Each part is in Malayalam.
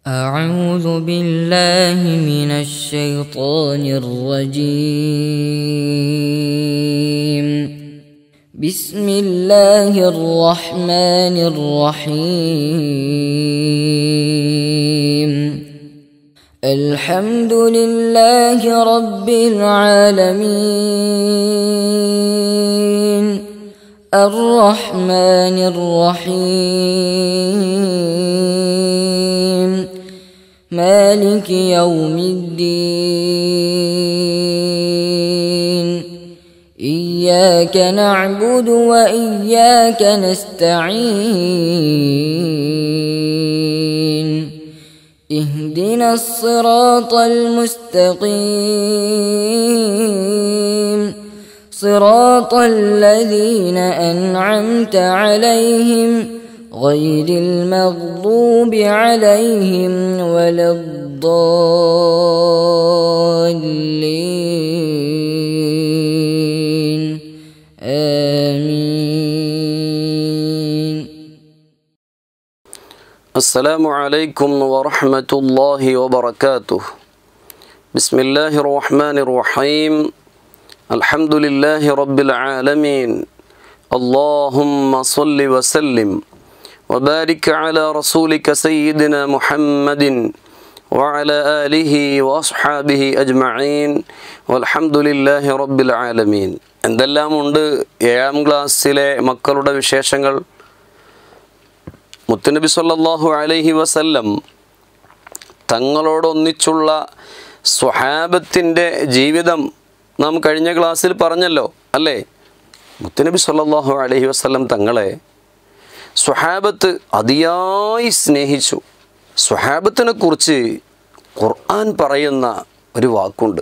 أعوذ بالله من الشيطان الرجيم بسم الله الرحمن الرحيم الحمد لله رب العالمين الرحمن الرحيم مالك يوم الدين إياك نعبد وإياك نستعين اهدنا الصراط المستقيم صراط الذين أنعمت عليهم غير المغضوب عليهم ولا الضالين آمين السلام عليكم ورحمة الله وبركاته بسم الله الرحمن الرحيم الحمد لله رب العالمين اللهم صل وسلم وبارك على رسولك سيدنا محمد وعلى آله وأصحابه أجمعين والحمد لله رب العالمين എന്തെല്ലാം ഉണ്ട് ഏഴാം ക്ലാസ്സിലെ മക്കളുടെ വിശേഷങ്ങൾ മുത്തുനബി സല്ലല്ലാഹു അലൈഹി വസല്ലം തങ്ങളോടൊന്നിച്ചുള്ള സ്വഹാബത്തിൻ്റെ ജീവിതം നാം കഴിഞ്ഞ ക്ലാസ്സിൽ പറഞ്ഞല്ലോ അല്ലേ മുത്തുനബി സല്ലല്ലാഹു അലൈഹി വസല്ലം തങ്ങളെ സ്വഹാബത്ത് അതിയായി സ്നേഹിച്ചു സ്വഹാബത്തിനെ കുറിച്ച് ഖുർആൻ പറയുന്ന ഒരു വാക്കുണ്ട്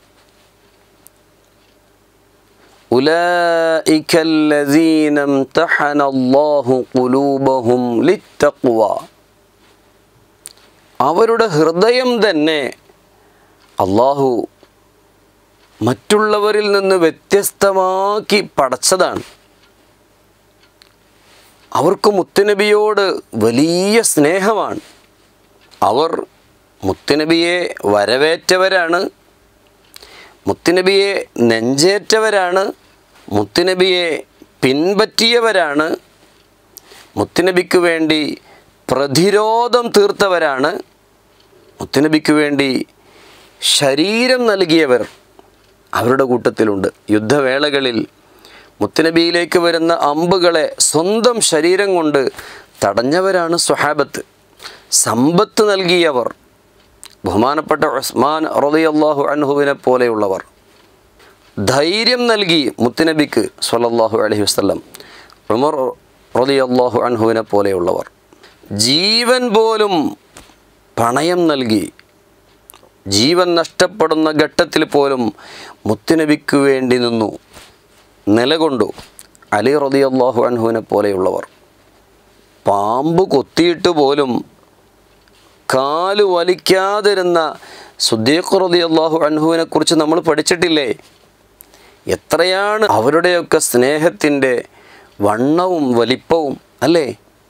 أولئك الذين امتحن الله قلوبهم للتقوى അവരുടെ ഹൃദയം തന്നെ അള്ളാഹു മറ്റുള്ളവരിൽ നിന്ന് വ്യത്യസ്തമാക്കി പടച്ചതാണ് അവർക്ക് മുത്തുനബിയോട് വലിയ സ്നേഹമാണ് അവർ മുത്തുനബിയെ വരവേറ്റവരാണ് മുത്തുനബിയെ നെഞ്ചേറ്റവരാണ് മുത്തുനബിയെ പിൻപറ്റിയവരാണ് മുത്തുനബിക്ക് വേണ്ടി പ്രതിരോധം തീർത്തവരാണ് മുത്തുനബിക്ക് വേണ്ടി ശരീരം നൽകിയവർ അവരുടെ കൂട്ടത്തിലുണ്ട് യുദ്ധവേളകളിൽ മുത്തുനബിയിലേക്ക് വരുന്ന അമ്പുകളെ സ്വന്തം ശരീരം കൊണ്ട് തടഞ്ഞവരാണ് സ്വഹാബത്ത് സമ്പത്ത് നൽകിയവർ ബഹുമാനപ്പെട്ട ഉസ്മാൻ റളിയല്ലാഹു അൻഹുവിനെ പോലെയുള്ളവർ ധൈര്യം നൽകി മുത്തുനബിക്ക് സ്വല്ലല്ലാഹു അലൈഹി വസല്ലം ഉമർ റളിയല്ലാഹു അൻഹുവിനെ പോലെയുള്ളവർ ജീവൻ പോലും പണയം നൽകി ജീവൻ നഷ്ടപ്പെടുന്ന ഘട്ടത്തിൽ പോലും മുത്തുനബിക്ക് വേണ്ടി നിന്നു നിലകൊണ്ടു അലി റളിയല്ലാഹു അൻഹുവിനെ പോലെയുള്ളവർ പാമ്പ് കൊത്തിയിട്ട് പോലും കാല് വലിക്കാതിരുന്ന സുദ്ദീഖ് റളിയല്ലാഹു അൻഹുവിനെ കുറിച്ച് നമ്മൾ പഠിച്ചിട്ടില്ലേ എത്രയാണ് അവരുടെയൊക്കെ സ്നേഹത്തിൻ്റെ വണ്ണവും വലിപ്പവും അല്ലേ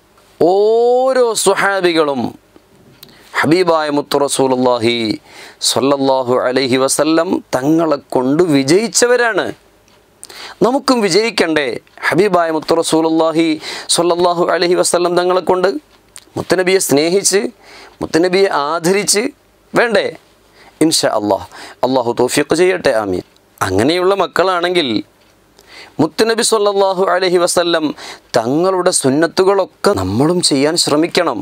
ഓരോ സുഹാബികളും ഹബീബായ മുത്തു റസൂലുള്ളാഹി സ്വല്ലല്ലാഹു അലൈഹി വസല്ലം തങ്ങളെ കൊണ്ട് വിജയിച്ചവരാണ് നമുക്കും വിജയിക്കണ്ടേ ഹബീബായ മുത്തു റസൂലുള്ളാഹി സ്വല്ലല്ലാഹു അലൈഹി വസല്ലം തങ്ങളെ കൊണ്ട് മുത്തനബിയെ സ്നേഹിച്ച് മുത്തനബിയെ ആദരിച്ച് വേണ്ടേ ഇൻഷാ അള്ളാഹ് അള്ളാഹു തോഫിയൊക്കെ ചെയ്യട്ടെ ആമീൻ അങ്ങനെയുള്ള മക്കളാണെങ്കിൽ മുത്തുനബി സല്ലല്ലാഹു അലൈഹി വസല്ലം തങ്ങളുടെ സുന്നത്തുകളൊക്കെ നമ്മളും ചെയ്യാൻ ശ്രമിക്കണം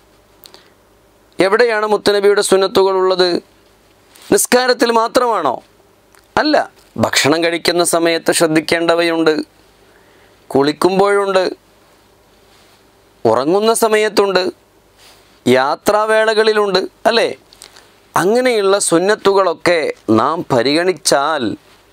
എവിടെയാണ് മുത്തുനബിയുടെ സുന്നത്തുകൾ ഉള്ളത് നിസ്കാരത്തിൽ മാത്രമാണോ അല്ല ഭക്ഷണം കഴിക്കുന്ന സമയത്ത് ശ്രദ്ധിക്കേണ്ടവയുണ്ട് കുളിക്കുമ്പോഴുണ്ട് ഉറങ്ങുന്ന സമയത്തുണ്ട് യാത്രാവേളകളിലുണ്ട് അല്ലേ അങ്ങനെയുള്ള സുന്നത്തുകളൊക്കെ നാം പരിഗണിച്ചാൽ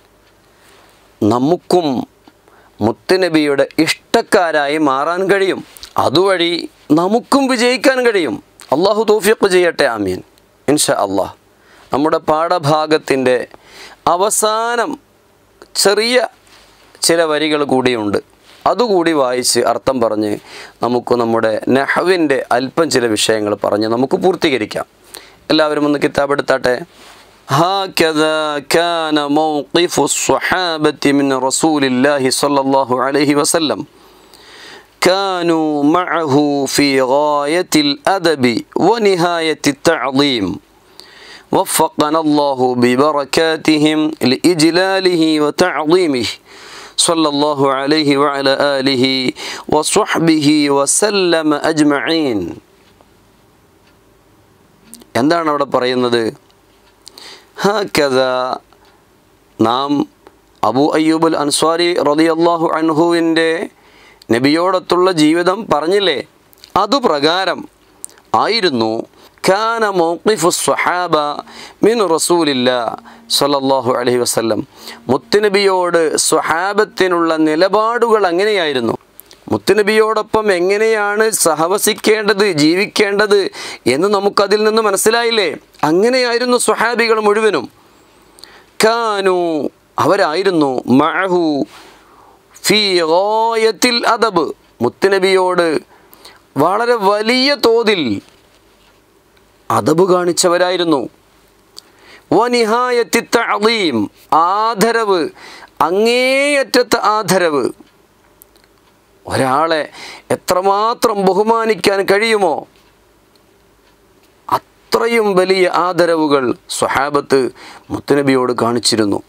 നമുക്കും മുത്തുനബിയുടെ ഇഷ്ടക്കാരായി മാറാൻ കഴിയും അതുവഴി നമുക്കും വിജയിക്കാൻ കഴിയും അള്ളാഹു തൗഫീഖ് ചെയ്യട്ടെ ആമീൻ ഇൻഷാ അള്ളാഹ് നമ്മുടെ പാഠഭാഗത്തിൻ്റെ അവസാനം ചെറിയ ചില വരികൾ കൂടിയുണ്ട് അതുകൂടി വായിച്ച് അർത്ഥം പറഞ്ഞ് നമുക്ക് നമ്മുടെ നെഹവിൻ്റെ അല്പം ചില വിഷയങ്ങൾ പറഞ്ഞ് നമുക്ക് പൂർത്തീകരിക്കാം എല്ലാവരും ഒന്ന് കിതാബ് എടുത്താട്ടെ هكذا كان موقف الصحابة من رسول الله صلى الله عليه وسلم كانوا معه في غاية الأدب ونهاية التعظيم وفقنا الله ببركاتهم لإجلاله وتعظيمه صلى الله عليه وعلى آله وصحبه وسلم أجمعين എന്താണ് അവിടെ പറയുന്നത് ഹാക്കഥ നാം അബു അയ്യൂബുൽ അൻസ്വാരി റളിയല്ലാഹു അൻഹുവിൻ്റെ നബിയോടൊത്തുള്ള ജീവിതം പറഞ്ഞില്ലേ അതുപ്രകാരം ആയിരുന്നു കാന മൗഖിഫു സ്വഹാബ മിൻ റസൂലില്ല സല്ലല്ലാഹു അലൈഹി വസല്ലം മുത്തുനബിയോട് സ്വഹാബത്തിനുള്ള നിലപാടുകൾ അങ്ങനെയായിരുന്നു മുത്തുനബിയോടൊപ്പം എങ്ങനെയാണ് സഹവസിക്കേണ്ടത് ജീവിക്കേണ്ടത് എന്ന് നമുക്കതിൽ നിന്ന് മനസ്സിലായില്ലേ അങ്ങനെയായിരുന്നു സ്വഹാബികൾ മുഴുവനും കാനു അവരായിരുന്നു മഅഹു ഫീ ഗായത്തിൽ അദബ് മുത്തുനബിയോട് വളരെ വലിയ തോതിൽ അദബ് കാണിച്ചവരായിരുന്നു വനിഹായത്തി തഅദീം ആദരവ് അങ്ങേയറ്റത്തെ ആദരവ് ഒരാളെ എത്രമാത്രം ബഹുമാനിക്കാൻ കഴിയുമോ അത്രയും വലിയ ആദരവുകൾ സ്വഹാബത്ത് മുത്തുനബിയോട് കാണിച്ചിരുന്നു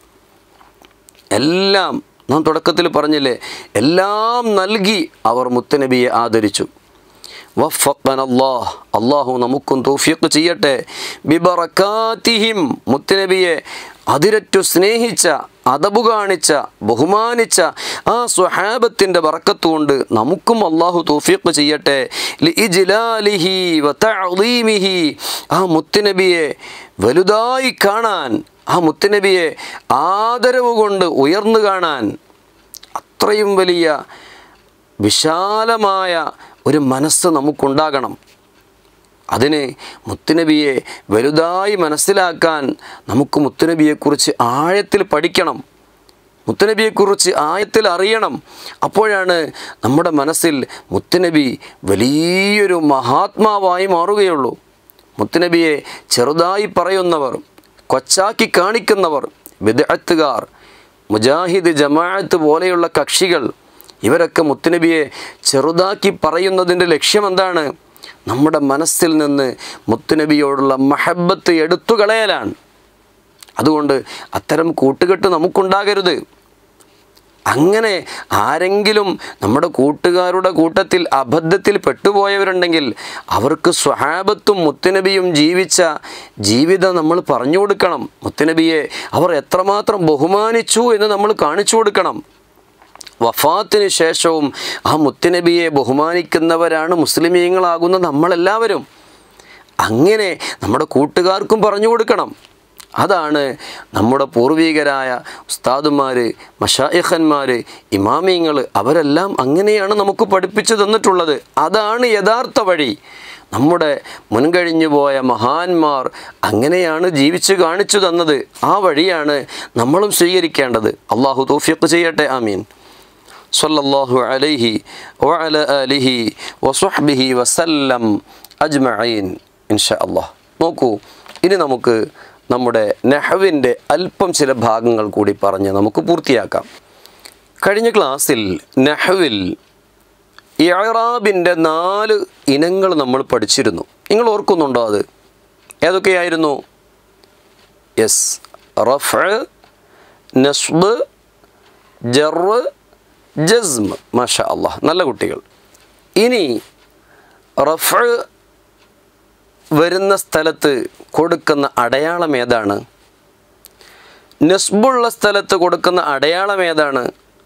എല്ലാം നാം തുടക്കത്തിൽ പറഞ്ഞില്ലേ എല്ലാം നൽകി അവർ മുത്തുനബിയെ ആദരിച്ചു വഫഖന അല്ലാഹ് അള്ളാഹു നമുക്കും തൗഫീഖ് ചെയ്യട്ടെ ബിബറക്കാത്തിഹിം മുത്തുനബിയെ അതിരറ്റു സ്നേഹിച്ച അതബു കാണിച്ച ബഹുമാനിച്ച ആ സ്വഹാബത്തിൻ്റെ ബറക്കത്തുകൊണ്ട് നമുക്കും അള്ളാഹു തൗഫീഖ് ചെയ്യട്ടെ ലി ഇജ്ലാലിഹി വ തഅദീമിഹി ആ മുത്തുനബിയെ വലുതായി കാണാൻ ആ മുത്തുനബിയെ ആദരവ് കൊണ്ട് ഉയർന്നു കാണാൻ അത്രയും വലിയ വിശാലമായ ഒരു മനസ്സ് നമുക്കുണ്ടാകണം അതിന് മുത്തുനബിയെ വലുതായി മനസ്സിലാക്കാൻ നമുക്ക് മുത്തുനബിയെക്കുറിച്ച് ആഴത്തിൽ പഠിക്കണം മുത്തുനബിയെക്കുറിച്ച് ആയത്തിൽ അറിയണം അപ്പോഴാണ് നമ്മുടെ മനസ്സിൽ മുത്തുനബി വലിയൊരു മഹാത്മാവായി മാറുകയുള്ളൂ മുത്തുനബിയെ ചെറുതായി പറയുന്നവർ കൊച്ചാക്കി കാണിക്കുന്നവർ വിദഗ്ധക്കാർ മുജാഹിദ് ജമാഅത്ത് പോലെയുള്ള കക്ഷികൾ ഇവരൊക്കെ മുത്തുനബിയെ ചെറുതാക്കി പറയുന്നതിൻ്റെ ലക്ഷ്യം എന്താണ് നമ്മുടെ മനസ്സിൽ നിന്ന് മുത്തുനബിയോടുള്ള മഹബത്ത് എടുത്തു കളയലാണ് അതുകൊണ്ട് അത്തരം കൂട്ടുകെട്ട് നമുക്കുണ്ടാകരുത് അങ്ങനെ ആരെങ്കിലും നമ്മുടെ കൂട്ടുകാരുടെ കൂട്ടത്തിൽ അബദ്ധത്തിൽ പെട്ടുപോയവരുണ്ടെങ്കിൽ അവർക്ക് സ്വഹാബത്തും മുത്തുനബിയും ജീവിച്ച ജീവിതം നമ്മൾ പറഞ്ഞു കൊടുക്കണം മുത്തുനബിയെ അവർ എത്രമാത്രം ബഹുമാനിച്ചു എന്ന് നമ്മൾ കാണിച്ചു കൊടുക്കണം വഫാത്തിന് ശേഷവും ആ മുത്തുനബിയെ ബഹുമാനിക്കുന്നവരാണ് മുസ്ലിമീങ്ങളാകുന്ന നമ്മളെല്ലാവരും അങ്ങനെ നമ്മുടെ കൂട്ടുകാർക്കും പറഞ്ഞു കൊടുക്കണം അതാണ് നമ്മുടെ പൂർവികരായ ഉസ്താദുമാർ മഷായഖന്മാർ ഇമാമിയങ്ങൾ അവരെല്ലാം അങ്ങനെയാണ് നമുക്ക് പഠിപ്പിച്ചു തന്നിട്ടുള്ളത് അതാണ് യഥാർത്ഥ വഴി നമ്മുടെ മുൻകഴിഞ്ഞു പോയ മഹാന്മാർ അങ്ങനെയാണ് ജീവിച്ചു കാണിച്ചു തന്നത് ആ വഴിയാണ് നമ്മളും സ്വീകരിക്കേണ്ടത് അള്ളാഹു തൗഫീഖ് ചെയ്യട്ടെ ആമീൻ സല്ലല്ലാഹു അലൈഹി വഅല ആലിഹി വസുഹ്ബിഹി വസല്ലം അജ്മഈൻ ഇൻഷാ അല്ലാഹ് നോക്കൂ ഇനി നമുക്ക് നമ്മുടെ നെഹവിൻ്റെ അല്പം ചില ഭാഗങ്ങൾ കൂടി പറഞ്ഞ് നമുക്ക് പൂർത്തിയാക്കാം കഴിഞ്ഞ ക്ലാസ്സിൽ നെഹവിൽ ഇറാബിൻ്റെ നാല് ഇനങ്ങൾ നമ്മൾ പഠിച്ചിരുന്നു നിങ്ങൾ ഓർക്കുന്നുണ്ടോ അത് ഏതൊക്കെയായിരുന്നു യെസ് റഫ് നസ്ബ് ജറ് ജസ്മ് മാഷ അള്ളാഹ് നല്ല കുട്ടികൾ ഇനി റഫ് വരുന്ന സ്ഥലത്ത് കൊടുക്കുന്ന അടയാളം ഏതാണ് നസ്ബുള്ള സ്ഥലത്ത് കൊടുക്കുന്ന അടയാളം ഏതാണ്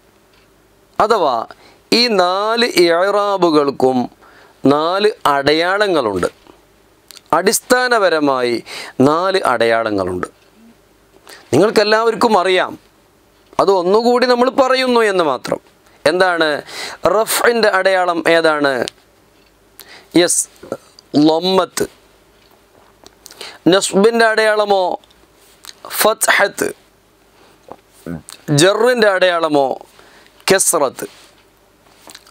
അഥവാ ഈ നാല് ഇറാബുകൾക്കും നാല് അടയാളങ്ങളുണ്ട് അടിസ്ഥാനപരമായി നാല് അടയാളങ്ങളുണ്ട് നിങ്ങൾക്കെല്ലാവർക്കും അറിയാം അത് ഒന്നുകൂടി നമ്മൾ പറയുന്നു എന്ന് മാത്രം എന്താണ് റഫിൻ്റെ അടയാളം ഏതാണ് യെസ് ലൊമ്മത്ത് നസ്ബിൻ്റെ അടയാളമോ ഫത്ഹത്ത് ജറിൻ്റെ അടയാളമോ കെസ്റത്ത്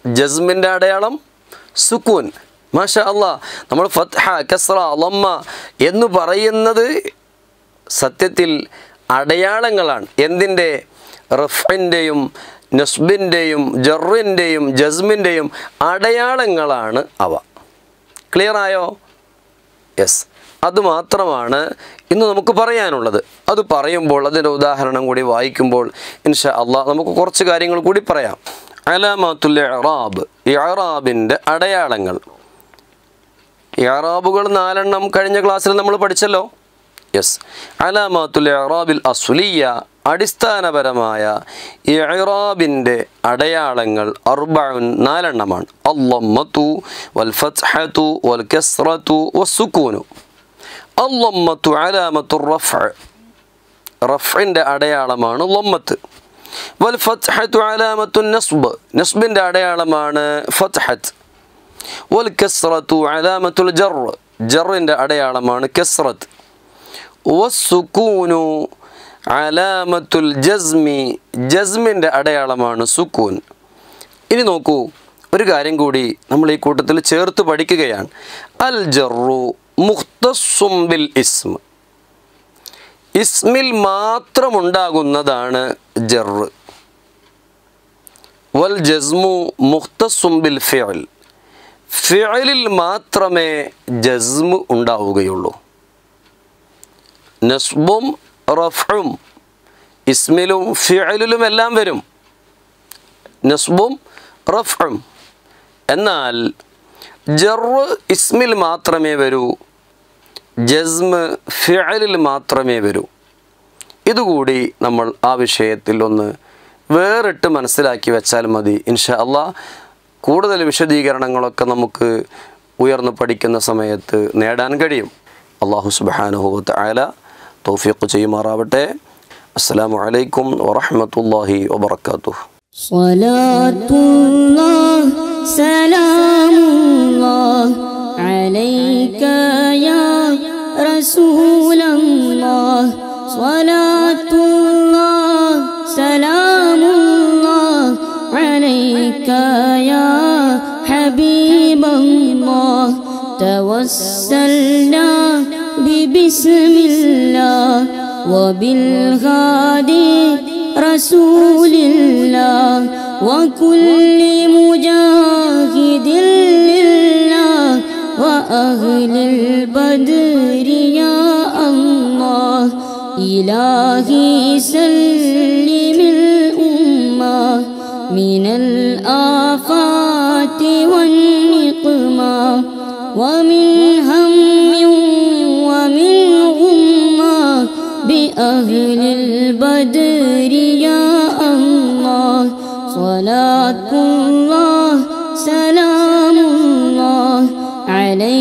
ജസ്മിൻ്റെ അടയാളം സുക്കൂൻ മാഷ അള്ളാ നമ്മൾ ഫത്ഹ കസ്ര ലമ്മ എന്ന് പറയുന്നത് സത്യത്തിൽ അടയാളങ്ങളാണ് എന്തിൻ്റെ റഫിൻ്റെയും നസ്ബിൻ്റെയും ജറിൻ്റെയും ജസ്മിൻ്റെയും അടയാളങ്ങളാണ് അവ ക്ലിയർ ആയോ യെസ് അതുമാത്രമാണ് ഇന്ന് നമുക്ക് പറയാനുള്ളത് അത് പറയുമ്പോൾ അതിൻ്റെ ഉദാഹരണം കൂടി വായിക്കുമ്പോൾ ഇൻഷാ അള്ളാഹ് നമുക്ക് കുറച്ച് കാര്യങ്ങൾ കൂടി പറയാം അലാമാത്തുൽ ഇറാബ് ഇറാബിൻ്റെ അടയാളങ്ങൾ ഇറാബുകൾ നാലെണ്ണം കഴിഞ്ഞ ക്ലാസ്സിൽ നമ്മൾ പഠിച്ചല്ലോ യെസ് അലാമാത്തുൽ ഇറാബിൽ അസുലിയ അടിസ്ഥാനപരമായ ഇറാബിൻ്റെ അടയാളങ്ങൾ അർബഉൻ നാലെണ്ണമാണ് അല്ലമ്മത്തു വൽ ഫത്ഹത്തു വൽ കസ്റത്തു വസ്സുക്കൂനു അല്ലമ്മത്തു അലാമത്തു റഫ് റഫിൻ്റെ അടയാളമാണ് ലമ്മത്ത് വൽ ഫത്ഹത്തു അലാമത്തു നസ്ബ് നസ്ബിൻ്റെ അടയാളമാണ് ഫത്ഹത്ത് വൽ കസ്റത്തു അലാമത്തുൽ ജർ ജറിൻ്റെ അടയാളമാണ് കസ്റത്ത് വസ്സുക്കൂനു അലാമത്തുൽ ജസ്മി ജസ്മിൻ്റെ അടയാളമാണ് സുക്കൂൻ ഇനി നോക്കൂ ഒരു കാര്യം കൂടി നമ്മൾ ഈ കൂട്ടത്തിൽ ചേർത്ത് പഠിക്കുകയാണ് അൽ ജറു മുഖ്തസും ബിൽ ഇസ്മ ഇസ്മിൽ മാത്രമുണ്ടാകുന്നതാണ് ജറ് വൽ ജസ്മു മുഖ്തസും ബിൽ ഫിഅൽ ഫിഅലിൽ മാത്രമേ ജസ്മു ഉണ്ടാവുകയുള്ളൂ നസ്ബും റഫും ഇസ്മിലും ഫിഅലിലും എല്ലാം വരും നസ്ബും റഫും എന്നാൽ ജറ് ഇസ്മിൽ മാത്രമേ വരൂ ജസ്മ് ഫിഅലിൽ മാത്രമേ വരൂ ഇതുകൂടി നമ്മൾ ആ വിഷയത്തിൽ ഒന്ന് വേറിട്ട് മനസ്സിലാക്കി വെച്ചാൽ മതി ഇൻഷാ അള്ളാ കൂടുതൽ വിശദീകരണങ്ങളൊക്കെ നമുക്ക് ഉയർന്ന് പഠിക്കുന്ന സമയത്ത് നേടാൻ കഴിയും അള്ളാഹു സുബാനുഹുവത്ത് ആല തൗഫീഖ് ചെയ്യുമാറാവട്ടെ അസ്സലാമു അലൈക്കും വറഹ്മത്തുള്ളാഹി വബറകാതുഹു صلاة الله سلام الله عليك يا رسول الله صلاة الله سلام الله عليك يا حبيب الله توسلنا ببسم الله وبالغادي رسول الله وكل مجاهد لله وأهل البدر يا الله إلهي سلم الأمة من الآفات والنقمة ومن هم ومن غمة بأهل البدر يا الله صلاة الله سلام الله عليك